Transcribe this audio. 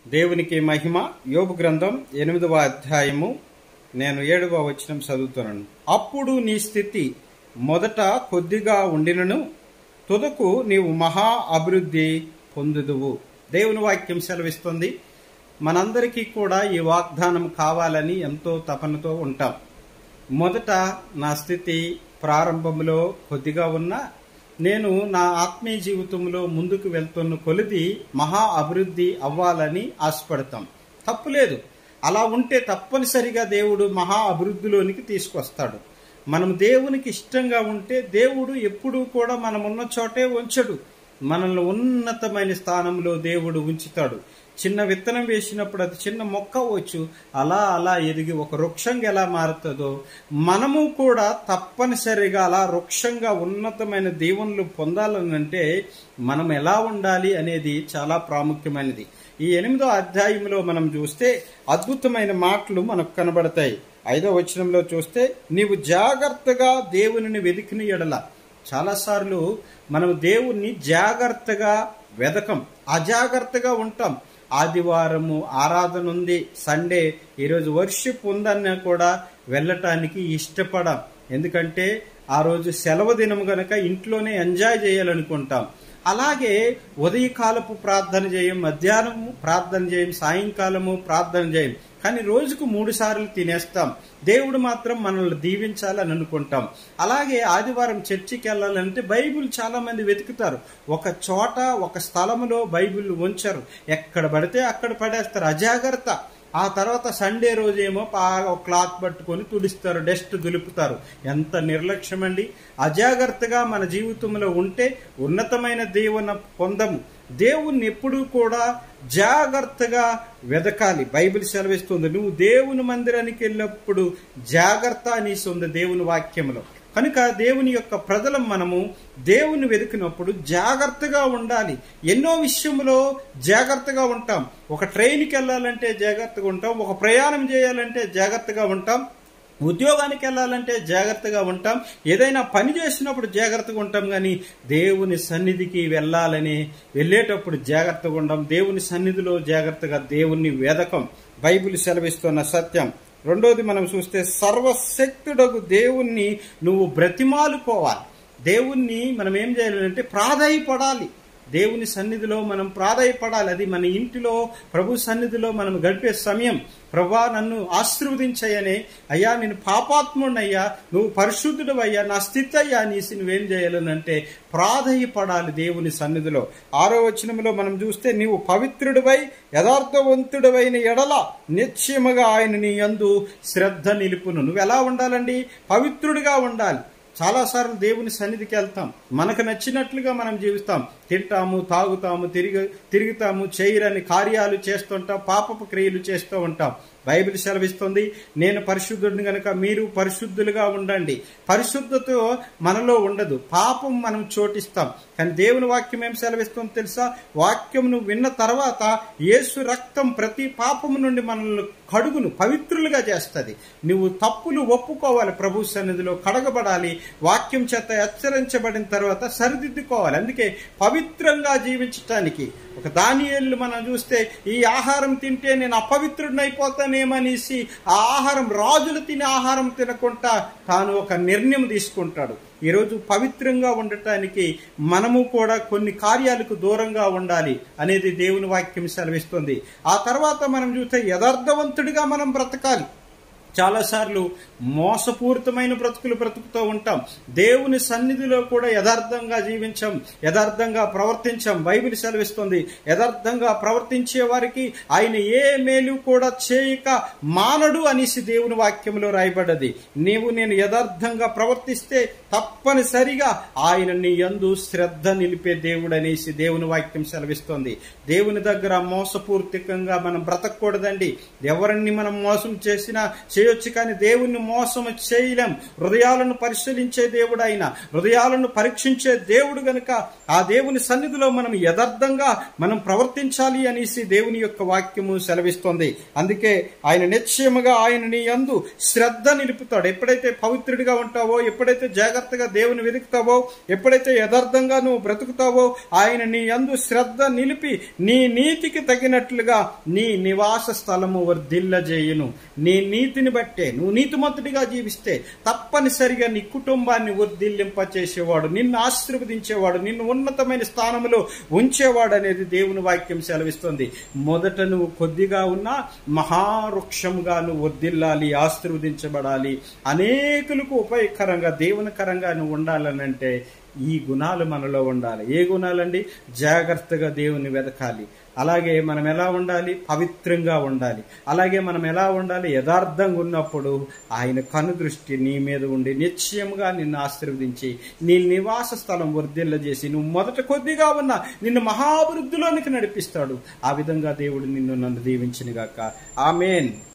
దేవునికి మహిమ యోబు గ్రంథం ఎనిమిదవ అధ్యాయము నేను ఏడవ వచనం చదువుతున్నాను అప్పుడు నీ స్థితి మొదట కొద్దిగా ఉండినను తుదకు నీవు మహా అభివృద్ధి పొందుదువు దేవుని వాక్యం సెలవిస్తుంది మనందరికీ కూడా ఈ వాగ్దానం కావాలని ఎంతో తపనతో ఉంటాం మొదట నా స్థితి ప్రారంభంలో కొద్దిగా ఉన్నా నేను నా ఆత్మీయ జీవితంలో ముందుకు వెళ్తున్న కొలిది మహా అభివృద్ధి అవ్వాలని ఆశపడతాం తప్పులేదు అలా ఉంటే తప్పనిసరిగా దేవుడు మహా అభివృద్ధిలోనికి తీసుకొస్తాడు మనం దేవునికి ఇష్టంగా ఉంటే దేవుడు ఎప్పుడూ కూడా మనం ఉన్న చోటే ఉంచడు మనల్ని ఉన్నతమైన స్థానంలో దేవుడు ఉంచుతాడు చిన్న విత్తనం వేసినప్పుడు అది చిన్న మొక్క అవ్వచ్చు అలా అలా ఎదిగి ఒక వృక్షంగా ఎలా మారుతుందో మనము కూడా తప్పనిసరిగా అలా వృక్షంగా ఉన్నతమైన దీవెనలు పొందాలనంటే మనం ఎలా ఉండాలి అనేది చాలా ప్రాముఖ్యమైనది ఈ ఎనిమిదో అధ్యాయంలో మనం చూస్తే అద్భుతమైన మాటలు మనకు కనబడతాయి ఐదో వచనంలో చూస్తే నీవు జాగ్రత్తగా దేవునిని వెతికిన ఎడల చాలాసార్లు మనం దేవుణ్ణి జాగ్రత్తగా వెదకం అజాగ్రత్తగా ఉంటాం ఆదివారము ఆరాధన ఉంది సండే ఈరోజు వర్షిప్ ఉందన్నా కూడా వెళ్ళటానికి ఇష్టపడం ఎందుకంటే ఆ రోజు సెలవు దినం గనక ఇంట్లోనే ఎంజాయ్ చేయాలనుకుంటాం అలాగే ఉదయకాలపు ప్రార్థన చేయం మధ్యాహ్నము ప్రార్థన చేయం సాయంకాలము ప్రార్థన చేయం కానీ రోజుకు మూడు సార్లు తినేస్తాం దేవుడు మాత్రం మనల్ని దీవించాలని అనుకుంటాం అలాగే ఆదివారం చర్చికి వెళ్ళాలంటే బైబిల్ చాలా మంది వెతుకుతారు ఒక చోట ఒక స్థలములో బైబిల్ ఉంచరు ఎక్కడ పడితే అక్కడ పడేస్తారు అజాగ్రత్త ఆ తర్వాత సండే రోజేమో బాగా క్లాత్ పట్టుకొని తుడిస్తారు డస్ట్ దులుపుతారు ఎంత నిర్లక్ష్యం అండి అజాగ్రత్తగా మన జీవితంలో ఉంటే ఉన్నతమైన దీవెన పొందము దేవుణ్ణి ఎప్పుడూ కూడా జాగ్రత్తగా వెదకాలి బైబిల్ సెలవిస్తుంది నువ్వు దేవుని మందిరానికి వెళ్ళినప్పుడు జాగ్రత్త అనేసి ఉంది దేవుని వాక్యంలో కనుక దేవుని యొక్క ప్రజలం మనము దేవుని వెతికినప్పుడు జాగ్రత్తగా ఉండాలి ఎన్నో విషయంలో జాగ్రత్తగా ఉంటాం ఒక ట్రైన్కి వెళ్ళాలంటే జాగ్రత్తగా ఉంటాం ఒక ప్రయాణం చేయాలంటే జాగ్రత్తగా ఉంటాం ఉద్యోగానికి వెళ్ళాలంటే జాగ్రత్తగా ఉంటాం ఏదైనా పని చేసినప్పుడు జాగ్రత్తగా ఉంటాం కానీ దేవుని సన్నిధికి వెళ్ళాలని వెళ్ళేటప్పుడు జాగ్రత్తగా ఉంటాం దేవుని సన్నిధిలో జాగ్రత్తగా దేవుని వేదకం బైబిల్ సెలవిస్తున్న సత్యం రెండోది మనం చూస్తే సర్వశక్తుడకు దేవుణ్ణి నువ్వు బ్రతిమాలుకోవాలి దేవుణ్ణి మనం ఏం చేయాలంటే ప్రాధాయపడాలి దేవుని సన్నిధిలో మనం ప్రాధాయపడాలి అది మన ఇంటిలో ప్రభు సన్నిధిలో మనం గడిపే సమయం ప్రభా నన్ను ఆశీర్వదించయ్యనే అయ్యా నేను పాపాత్ముడయ్యా నువ్వు పరిశుద్ధుడు అయ్యా నా స్థితి అయ్యా నీసి నువ్వేం చేయాలనంటే ప్రాధాయపడాలి దేవుని సన్నిధిలో ఆరో వచనంలో మనం చూస్తే నీవు పవిత్రుడివై యథార్థవంతుడివైన ఎడల నిశ్చయముగా ఆయన నీ యందు శ్రద్ధ నిలుపును నువ్వు ఎలా ఉండాలండి పవిత్రుడిగా ఉండాలి చాలాసార్లు దేవుని సన్నిధికి వెళ్తాం మనకు నచ్చినట్లుగా మనం జీవిస్తాం తింటాము తాగుతాము తిరిగి తిరుగుతాము చేయరని కార్యాలు చేస్తుంటాం పాపపు క్రియలు చేస్తూ ఉంటాం బైబిల్ సెలవిస్తుంది నేను పరిశుద్ధుడిని కనుక మీరు పరిశుద్ధులుగా ఉండండి పరిశుద్ధతో మనలో ఉండదు పాపం మనం చోటిస్తాం కానీ దేవుని వాక్యం ఏం సెలవిస్తుంది తెలుసా వాక్యం నువ్వు విన్న తర్వాత యేసు రక్తం ప్రతి పాపము నుండి మనల్ని కడుగును పవిత్రులుగా చేస్తుంది నువ్వు తప్పులు ఒప్పుకోవాలి ప్రభు సన్నిధిలో కడగబడాలి వాక్యం చేత హెచ్చరించబడిన తర్వాత సరిదిద్దుకోవాలి అందుకే పవిత్రంగా జీవించటానికి ఒక దానియేళ్ళు మనం చూస్తే ఈ ఆహారం తింటే నేను అపవిత్రుడినైపోతానేమనేసి ఆ ఆహారం రాజులు తినే ఆహారం తినకుండా తాను ఒక నిర్ణయం తీసుకుంటాడు ఈరోజు పవిత్రంగా ఉండటానికి మనము కూడా కొన్ని కార్యాలకు దూరంగా ఉండాలి అనేది దేవుని వాక్యం సెలవిస్తుంది ఆ తర్వాత మనం చూస్తే యథార్థవంతుడిగా మనం బ్రతకాలి చాలాసార్లు మోసపూరితమైన బ్రతుకులు బ్రతుకుతూ ఉంటాం దేవుని సన్నిధిలో కూడా యథార్థంగా జీవించాం యథార్థంగా ప్రవర్తించాం బైబిల్ సెలవిస్తుంది యథార్థంగా ప్రవర్తించే వారికి ఆయన ఏ మేలు కూడా చేయక మానడు అనేసి దేవుని వాక్యంలో రాయబడ్డది నీవు నేను యథార్థంగా ప్రవర్తిస్తే తప్పనిసరిగా ఆయన నీ యందు శ్రద్ధ నిలిపే దేవుడు అనేసి దేవుని వాక్యం సెలవిస్తోంది దేవుని దగ్గర మోసపూర్తికంగా మనం బ్రతకూడదండి ఎవరిని మనం మోసం చేసినా చే చేయొచ్చు కానీ దేవుణ్ణి మోసం చేయలేం హృదయాలను పరిశీలించే దేవుడు ఆయన హృదయాలను పరీక్షించే దేవుడు గనుక ఆ దేవుని సన్నిధిలో మనం యథార్థంగా మనం ప్రవర్తించాలి అనేసి దేవుని యొక్క వాక్యము సెలవిస్తోంది అందుకే ఆయన నిశ్చయముగా ఆయన నీ యందు శ్రద్ధ నిలుపుతాడు ఎప్పుడైతే పవిత్రుడిగా ఉంటావో ఎప్పుడైతే జాగ్రత్తగా దేవుని వెతుకుతావో ఎప్పుడైతే యథార్థంగా నువ్వు బ్రతుకుతావో ఆయన నీ యందు శ్రద్ధ నిలిపి నీ నీతికి తగినట్లుగా నీ నివాస స్థలము వర్ధిల్లజేయును నీ నీతిని బట్టే నువ్వు నీతిమంతుడిగా జీవిస్తే తప్పనిసరిగా నీ కుటుంబాన్ని వర్ధిల్లింపచేసేవాడు నిన్ను ఆశీర్వదించేవాడు నిన్ను ఉన్నతమైన స్థానంలో ఉంచేవాడు అనేది దేవుని వాక్యం సెలవిస్తుంది మొదట నువ్వు కొద్దిగా ఉన్నా మహావృక్షంగా నువ్వు వర్ధిల్లాలి ఆశీర్వదించబడాలి అనేకులకు ఉపయోగకరంగా దేవునికరంగా నువ్వు ఉండాలనంటే ఈ గుణాలు మనలో ఉండాలి ఏ గుణాలండి జాగ్రత్తగా దేవుని వెతకాలి అలాగే మనం ఎలా ఉండాలి పవిత్రంగా ఉండాలి అలాగే మనం ఎలా ఉండాలి యథార్థంగా ఉన్నప్పుడు ఆయన కనుదృష్టి నీ మీద ఉండి నిశ్చయంగా నిన్ను ఆశీర్వదించి నీ నివాస స్థలం వర్ధిల్లజేసి నువ్వు మొదట కొద్దిగా ఉన్న నిన్ను మహాభివృద్ధిలోనికి నడిపిస్తాడు ఆ విధంగా దేవుడు నిన్ను నన్ను దీవించినగాక ఆమెన్